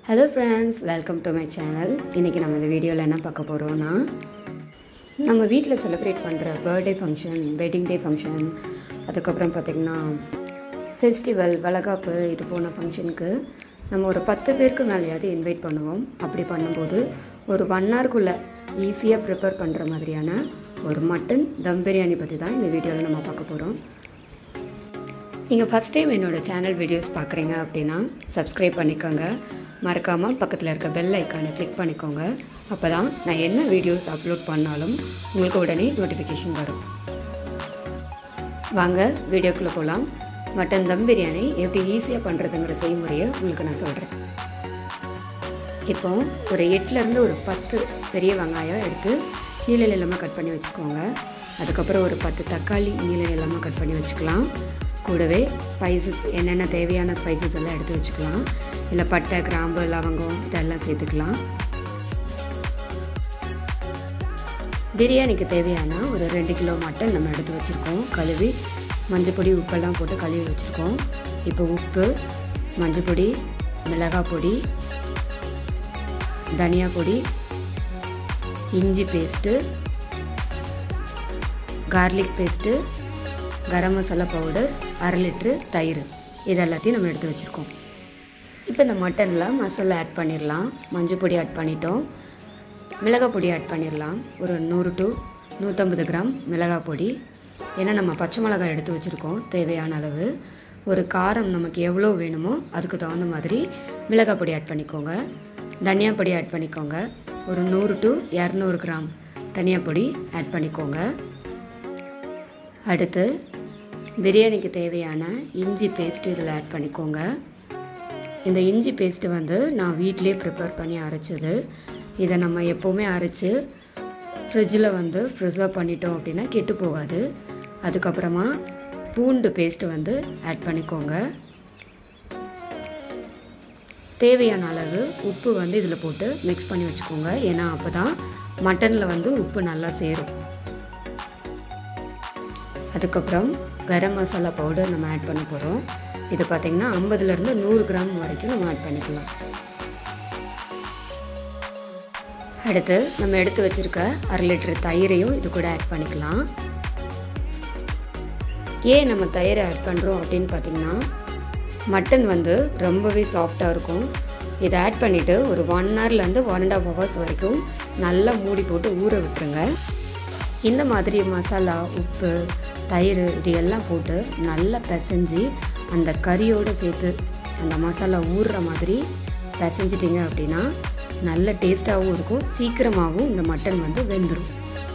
hello friends welcome to my channel இன்றைக்கி நம்ம இந்த வீடியோவில் என்ன பார்க்க போகிறோன்னா நம்ம வீட்டில் செலிப்ரேட் பண்ணுற birthday function wedding day function அதுக்கப்புறம் பார்த்திங்கன்னா ஃபெஸ்டிவல் வளகாப்பு இது போன ஃபங்க்ஷனுக்கு நம்ம ஒரு பத்து பேருக்கு மேலேயாவது இன்வைட் பண்ணுவோம் அப்படி பண்ணும்போது ஒரு ஒன் ஹவர்க்குள்ளே ஈஸியாக ப்ரிப்பேர் பண்ணுற மாதிரியான ஒரு மட்டன் தம் பிரியாணி பற்றி தான் இந்த வீடியோவில் நம்ம பார்க்க போகிறோம் நீங்கள் ஃபஸ்ட் டைம் என்னோடய சேனல் வீடியோஸ் பார்க்குறீங்க அப்படின்னா சப்ஸ்கிரைப் பண்ணிக்கோங்க மறக்காமல் பக்கத்தில் இருக்க பெல் ஐக்கானை கிளிக் பண்ணிக்கோங்க அப்போ தான் நான் என்ன வீடியோஸ் அப்லோட் பண்ணாலும் உங்களுக்கு உடனே நோட்டிஃபிகேஷன் வரும் வாங்க வீடியோக்குள்ளே போகலாம் மட்டன் தம் பிரியாணி எப்படி ஈஸியாக பண்ணுறதுங்கிற செய்முறையை உங்களுக்கு நான் சொல்கிறேன் இப்போ ஒரு எட்டுலேருந்து ஒரு பத்து பெரிய வெங்காயம் எடுத்து நீள நீளமாக கட் பண்ணி வச்சுக்கோங்க அதுக்கப்புறம் ஒரு பத்து தக்காளி நீள நீளமாக கட் பண்ணி வச்சுக்கலாம் கூடவே ஸ்பைசஸ் என்னென்ன தேவையான ஸ்பைசஸ் எல்லாம் எடுத்து வச்சுக்கலாம் இல்லை பட்டை கிராம்பு லவங்கம் இதெல்லாம் சேர்த்துக்கலாம் பிரியாணிக்கு தேவையான ஒரு ரெண்டு கிலோ மட்டன் நம்ம எடுத்து வச்சுருக்கோம் கழுவி மஞ்சப்பொடி உப்பெல்லாம் போட்டு கழுவி வச்சுருக்கோம் இப்போ உப்பு மஞ்சப்பொடி மிளகாய் பொடி தனியா பொடி இஞ்சி paste garlic paste garam masala powder அரை லிட்ரு தயிர் இது எல்லாத்தையும் நம்ம எடுத்து வச்சுருக்கோம் இப்போ இந்த மட்டனில் மசாலா ஆட் பண்ணிடலாம் மஞ்சள் பொடி ஆட் பண்ணிட்டோம் மிளகாய் பொடி ஆட் பண்ணிடலாம் ஒரு நூறு டு நூற்றம்பது கிராம் மிளகாய் பொடி ஏன்னா நம்ம பச்சை மிளகாய் எடுத்து வச்சுருக்கோம் தேவையான அளவு ஒரு காரம் நமக்கு எவ்வளோ வேணுமோ அதுக்கு தகுந்த மாதிரி மிளகாய் பொடி ஆட் பண்ணிக்கோங்க தனியா பொடி ஆட் பண்ணிக்கோங்க ஒரு நூறு டு இரநூறு கிராம் தனியா பொடி ஆட் பண்ணிக்கோங்க அடுத்து பிரியாணிக்கு தேவையான இஞ்சி பேஸ்ட் இதில் ஆட் பண்ணிக்கோங்க இந்த இஞ்சி பேஸ்ட்டு வந்து நான் வீட்டிலே ப்ரிப்பேர் பண்ணி அரைச்சது இதை நம்ம எப்போவுமே அரைச்சி ஃப்ரிட்ஜில் வந்து ப்ரிசர்வ் பண்ணிட்டோம் அப்படின்னா கெட்டு போகாது அதுக்கப்புறமா பூண்டு பேஸ்ட்டு வந்து ஆட் பண்ணிக்கோங்க தேவையான அளவு உப்பு வந்து இதில் போட்டு மிக்ஸ் பண்ணி வச்சுக்கோங்க ஏன்னா அப்போ தான் மட்டனில் வந்து உப்பு நல்லா சேரும் அதுக்கப்புறம் கரம் மசாலா பவுடர் நம்ம ஆட் பண்ண போகிறோம் இது பார்த்திங்கன்னா ஐம்பதுலேருந்து நூறு கிராம் வரைக்கும் நம்ம ஆட் பண்ணிக்கலாம் அடுத்து நம்ம எடுத்து வச்சுருக்க அரை லிட்டர் தயிரையும் இது கூட ஆட் பண்ணிக்கலாம் ஏன் நம்ம தயிரை ஆட் பண்ணுறோம் அப்படின்னு பார்த்திங்கன்னா மட்டன் வந்து ரொம்பவே சாஃப்டாக இருக்கும் இதை ஆட் பண்ணிவிட்டு ஒரு ஒன் ஹவர்லேருந்து ஒன் அண்ட் ஆஃப் ஹவர்ஸ் வரைக்கும் நல்லா மூடி போட்டு ஊற விட்டுருங்க இந்த மாதிரி மசாலா உப்பு தயிர் இது எல்லாம் போட்டு நல்லா பிசைஞ்சு அந்த கறியோடு சேர்த்து அந்த மசாலா ஊறுற மாதிரி பிசைஞ்சிட்டிங்க அப்படின்னா நல்ல டேஸ்ட்டாகவும் இருக்கும் சீக்கிரமாகவும் இந்த மட்டன் வந்து வெந்துடும்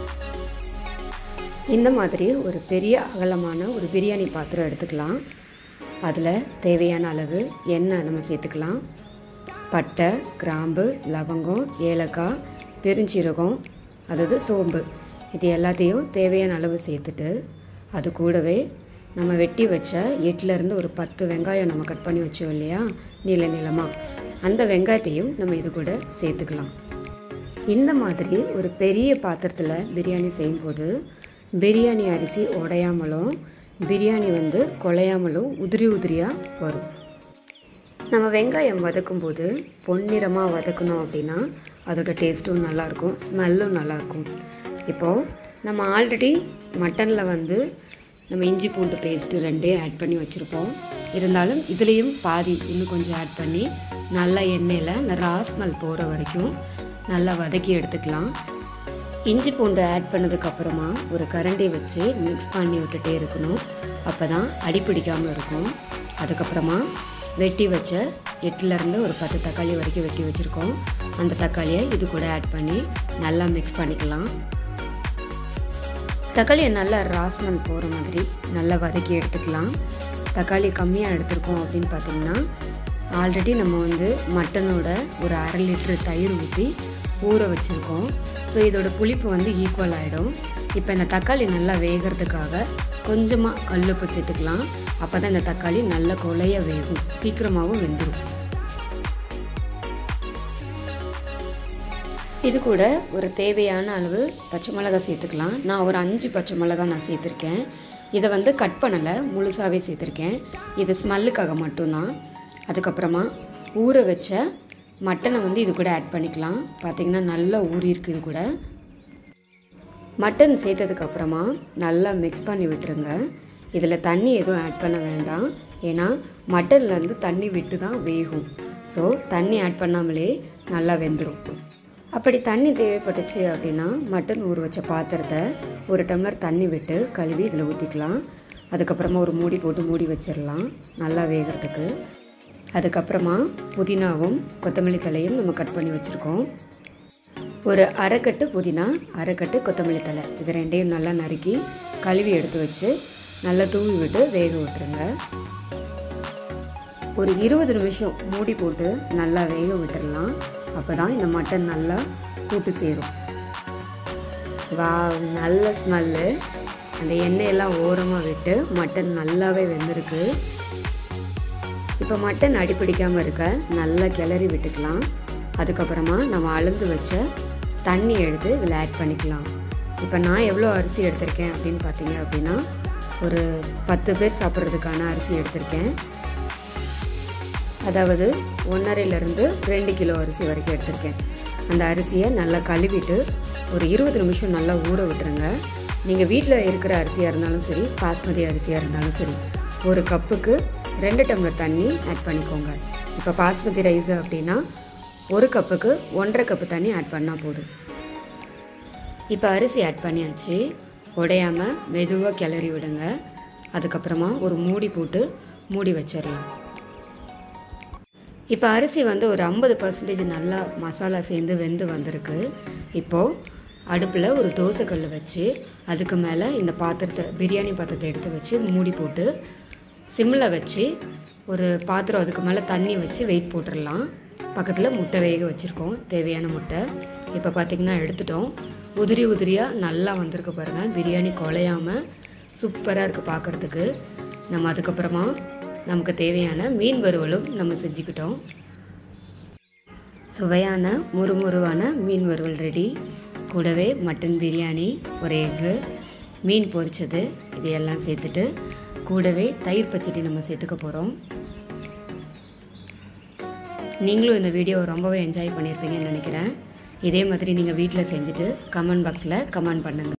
இந்த மாதிரி ஒரு பெரிய அகலமான ஒரு பிரியாணி பாத்திரம் எடுத்துக்கலாம் அதில் தேவையான அளவு எண்ணெய் நம்ம சேர்த்துக்கலாம் பட்டை கிராம்பு லவங்கம் ஏலக்காய் பெருஞ்சீரகம் அதாவது சோம்பு இது எல்லாத்தையும் தேவையான அளவு சேர்த்துட்டு அது கூடவே நம்ம வெட்டி வச்ச எட்டுலேருந்து ஒரு பத்து வெங்காயம் நம்ம கட் பண்ணி வச்சோம் இல்லையா நீள நீளமாக அந்த வெங்காயத்தையும் நம்ம இது கூட சேர்த்துக்கலாம் இந்த மாதிரி ஒரு பெரிய பாத்திரத்தில் பிரியாணி செய்யும்போது பிரியாணி அரிசி உடையாமலும் பிரியாணி வந்து குலையாமலும் உதிரி உதிரியாக வரும் நம்ம வெங்காயம் வதக்கும்போது பொன்னிறமாக வதக்கணும் அப்படின்னா அதோட டேஸ்ட்டும் நல்லாயிருக்கும் ஸ்மெல்லும் நல்லாயிருக்கும் இப்போது நம்ம ஆல்ரெடி மட்டனில் வந்து நம்ம இஞ்சி பூண்டு பேஸ்ட்டு ரெண்டே ஆட் பண்ணி வச்சுருப்போம் இருந்தாலும் இதுலேயும் பாதி இன்னும் கொஞ்சம் ஆட் பண்ணி நல்லா எண்ணெயில் அந்த ராஸ்மல் போகிற வரைக்கும் நல்லா வதக்கி எடுத்துக்கலாம் இஞ்சி பூண்டு ஆட் பண்ணதுக்கப்புறமா ஒரு கரண்டி வச்சு மிக்ஸ் பண்ணி விட்டுட்டே இருக்கணும் அப்போ தான் அடிப்பிடிக்காமல் இருக்கும் அதுக்கப்புறமா வெட்டி வச்ச எட்டுலேருந்து ஒரு பத்து தக்காளி வரைக்கும் வெட்டி வச்சுருக்கோம் அந்த தக்காளியை இது கூட ஆட் பண்ணி நல்லா மிக்ஸ் பண்ணிக்கலாம் தக்காளியை நல்லா ராஸ்மல் போகிற மாதிரி நல்லா வதக்கி எடுத்துக்கலாம் தக்காளி கம்மியாக எடுத்திருக்கோம் அப்படின்னு பார்த்தீங்கன்னா ஆல்ரெடி நம்ம வந்து மட்டனோட ஒரு அரை லிட்ரு தயிர் ஊற்றி ஊற வச்சுருக்கோம் ஸோ இதோட புளிப்பு வந்து ஈக்குவல் ஆகிடும் இப்போ இந்த தக்காளி நல்லா வேகிறதுக்காக கொஞ்சமாக கல்லுப்பு சேர்த்துக்கலாம் அப்போ தான் இந்த தக்காளி நல்ல கொலைய வேகும் சீக்கிரமாகவும் வெந்துடும் இது கூட ஒரு தேவையான அளவு பச்சை மிளகாய் சேர்த்துக்கலாம் நான் ஒரு அஞ்சு பச்சை மிளகாய் நான் சேர்த்துருக்கேன் இதை வந்து கட் பண்ணலை முழுசாகவே சேர்த்துருக்கேன் இது ஸ்மெல்லுக்காக மட்டும்தான் அதுக்கப்புறமா ஊற வச்ச மட்டனை வந்து இது கூட ஆட் பண்ணிக்கலாம் பார்த்திங்கன்னா நல்லா ஊறியிருக்கு இது கூட மட்டன் சேர்த்ததுக்கு அப்புறமா நல்லா மிக்ஸ் பண்ணி விட்டுருங்க இதில் தண்ணி எதுவும் ஆட் பண்ண வேண்டாம் ஏன்னா மட்டன்லேருந்து தண்ணி விட்டு தான் வேகும் ஸோ தண்ணி ஆட் பண்ணாமலே நல்லா வெந்துடும் அப்படி தண்ணி தேவைப்பட்டுச்சு அப்படின்னா மட்டன் ஊற வச்ச பாத்திரத்தை ஒரு டம்ளர் தண்ணி விட்டு கழுவி இதில் ஊற்றிக்கலாம் அதுக்கப்புறமா ஒரு மூடி போட்டு மூடி வச்சிடலாம் நல்லா வேகிறதுக்கு அதுக்கப்புறமா புதினாவும் கொத்தமல்லி தலையும் நம்ம கட் பண்ணி வச்சுருக்கோம் ஒரு அரைக்கட்டு புதினா அரைக்கட்டு கொத்தமல்லி தலை இது ரெண்டையும் நல்லா நறுக்கி கழுவி எடுத்து வச்சு நல்லா தூவி விட்டு வேக விட்டுருங்க ஒரு இருபது நிமிஷம் மூடி போட்டு நல்லா வேக விட்டுடலாம் அப்போ தான் இந்த மட்டன் நல்லா கூட்டு சேரும் வா நல்ல ஸ்மெல்லு அந்த எண்ணெயெல்லாம் ஓரமாக விட்டு மட்டன் நல்லாவே வெந்திருக்கு இப்போ மட்டன் அடிப்பிடிக்காமல் இருக்க நல்லா கிளறி விட்டுக்கலாம் அதுக்கப்புறமா நம்ம அளந்து வச்ச தண்ணி எடுத்து இதில் ஆட் பண்ணிக்கலாம் இப்போ நான் எவ்வளோ அரிசி எடுத்திருக்கேன் அப்படின்னு பார்த்தீங்க அப்படின்னா ஒரு பத்து பேர் சாப்பிட்றதுக்கான அரிசி எடுத்திருக்கேன் அதாவது ஒன்றரைலேருந்து ரெண்டு கிலோ அரிசி வரைக்கும் எடுத்திருக்கேன் அந்த அரிசியை நல்லா கழுவிட்டு ஒரு இருபது நிமிஷம் நல்லா ஊற விட்டுருங்க நீங்கள் வீட்டில் இருக்கிற அரிசியாக இருந்தாலும் சரி பாஸ்மதி அரிசியாக இருந்தாலும் சரி ஒரு கப்புக்கு ரெண்டு டம்ளர் தண்ணி ஆட் பண்ணிக்கோங்க இப்போ பாஸ்மதி ரைஸ் அப்படின்னா ஒரு கப்புக்கு ஒன்றரை கப்பு தண்ணி ஆட் பண்ணால் போதும் இப்போ அரிசி ஆட் பண்ணியாச்சு உடையாமல் மெதுவாக கிளறி விடுங்க அதுக்கப்புறமா ஒரு மூடி போட்டு மூடி வச்சிடலாம் இப்போ அரிசி வந்து ஒரு ஐம்பது பர்சன்டேஜ் நல்லா மசாலா சேர்ந்து வெந்து வந்திருக்கு இப்போது அடுப்பில் ஒரு தோசைக்கல் வச்சு அதுக்கு மேலே இந்த பாத்திரத்தை பிரியாணி பாத்திரத்தை எடுத்து வச்சு மூடி போட்டு சிம்மில் வச்சு ஒரு பாத்திரம் அதுக்கு மேலே தண்ணி வச்சு வெயிட் போட்டுடலாம் பக்கத்தில் முட்டை வேக வச்சுருக்கோம் தேவையான முட்டை இப்போ பார்த்திங்கன்னா எடுத்துட்டோம் உதிரி உதிரியாக நல்லா வந்திருக்கு பாருங்கள் பிரியாணி குலையாமல் சூப்பராக இருக்குது பார்க்குறதுக்கு நம்ம அதுக்கப்புறமா நமக்கு தேவையான மீன் வறுவலும் நம்ம செஞ்சுக்கிட்டோம் சுவையான முறுமுறுவான மீன் வறுவல் ரெடி கூடவே மட்டன் பிரியாணி ஒரு எக்கு மீன் பொரிச்சது இது எல்லாம் சேர்த்துட்டு கூடவே தயிர் பச்சடி நம்ம சேர்த்துக்க போகிறோம் நீங்களும் இந்த வீடியோவை ரொம்பவே என்ஜாய் பண்ணியிருப்பீங்கன்னு நினைக்கிறேன் இதே மாதிரி நீங்கள் வீட்டில் செஞ்சுட்டு கமெண்ட் பாக்ஸில் கமெண்ட் பண்ணுங்கள்